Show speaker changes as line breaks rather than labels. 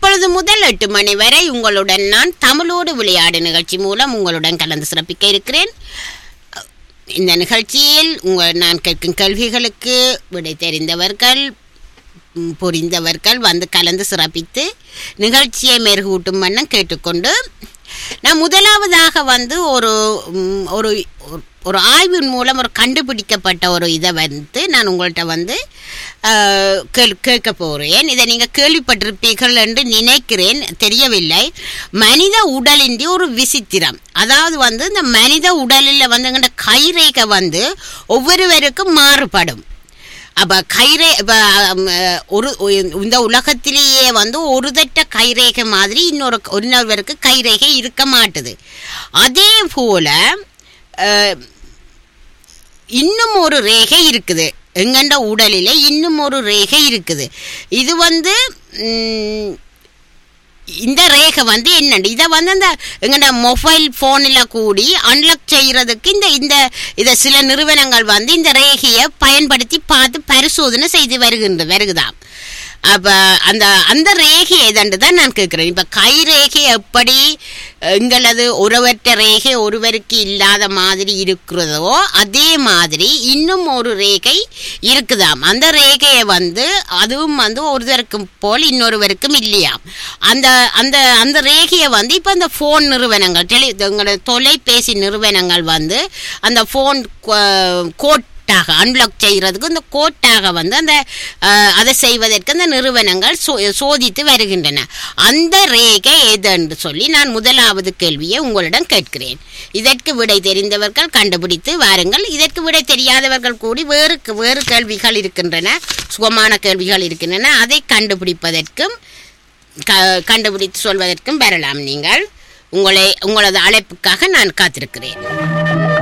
இப்பொழுது முதல் எட்டு மணி வரை உங்களுடன் நான் தமிழோடு விளையாடு நிகழ்ச்சி மூலம் உங்களுடன் கலந்து சிறப்பிக்க இருக்கிறேன் இந்த நிகழ்ச்சியில் உங்கள் நான் கேட்கும் கேள்விகளுக்கு விடை தெரிந்தவர்கள் ம், புரிந்தவர்கள் வந்து கலந்து சிறப்பித்து நிகழ்ச்சியை மெருகூட்டும் வண்ணம் கேட்டுக்கொண்டு நான் முதலாவதாக வந்து ஒரு ம், ஒரு ஒரு- ஒரு ஆய்வின் மூலம் ஒரு கண்டுபிடிக்கப்பட்ட ஒரு இதை வந்து நான் உங்கள்கிட்ட வந்து ஆஹ், கேள் கேட்க போகிறேன் இதை நீங்கள் கேள்விப்பட்டிருப்பீர்கள் என்று நினைக்கிறேன் தெரியவில்லை மனித உடலின்றி ஒரு விசித்திரம் அதாவது வந்து இந்த மனித உடலில் வந்து எங்கள்ட கைரேகை வந்து ஒவ்வொருவருக்கும் மாறுபடும் அப்போ கைரே இப்போ ஒரு இந்த உலகத்திலேயே வந்து ஒரு தட்ட கைரேகை மாதிரி இன்னொரு இன்னொருவருக்கு கைரேகை இருக்க மாட்டுது அதே போல அஹ், இன்னும் ஒரு ரேகை இருக்குது எங்கண்ட உடலில் இன்னும் ஒரு ரேகை இருக்குது இது வந்து ம், இந்த ரேகை வந்து என்னண்டு இதை வந்து அந்த எங்கட மொபைல் ஃபோனில் கூடி அன்லாக் செய்கிறதுக்கு இந்த இந்த இதை சில நிறுவனங்கள் வந்து இந்த ரேகையை பயன்படுத்தி பார்த்து பரிசோதனை செய்து வருகின்ற வருகுதாம் அப்போ அந்த அந்த ரேகை எதன்று தான் நான் கேட்குறேன் இப்போ கை ரேகை எப்படி எங்களது ஒருவற்ற ரேகை ஒருவருக்கு இல்லாத மாதிரி இருக்கிறதோ அதே மாதிரி இன்னும் ஒரு ரேகை இருக்குதாம் அந்த ரேகையை வந்து அதுவும் வந்து ஒருவருக்கும் போல் இன்னொருவருக்கும் இல்லையாம் அந்த அந்த அந்த ரேகையை வந்து இப்போ அந்த ஃபோன் நிறுவனங்கள் டெலி எங்களோட தொலைபேசி நிறுவனங்கள் வந்து அந்த ஃபோன் கோட் கோட்டாக அன்லாக் செய்கிறதுக்கு இந்த கோட்டாக வந்து அந்த அஹ், அதை செய்வதற்கு அந்த நிறுவனங்கள் சோ சோதித்து வருகின்றன அந்த ரேகை எது என்று சொல்லி நான் முதலாவது கேள்வியை உங்களிடம் கேட்கிறேன் இதற்கு விடை தெரிந்தவர்கள் கண்டுபிடித்து வாருங்கள் இதற்கு விடை தெரியாதவர்கள் கூடி வேறு வேறு கேள்விகள் இருக்கின்றன சுகமான கேள்விகள் இருக்கின்றன அதை கண்டுபிடிப்பதற்கும் க கண்டுபிடித்து சொல்வதற்கும் வரலாம் நீங்கள் உங்களை உங்களது அழைப்புக்காக நான் காத்திருக்கிறேன்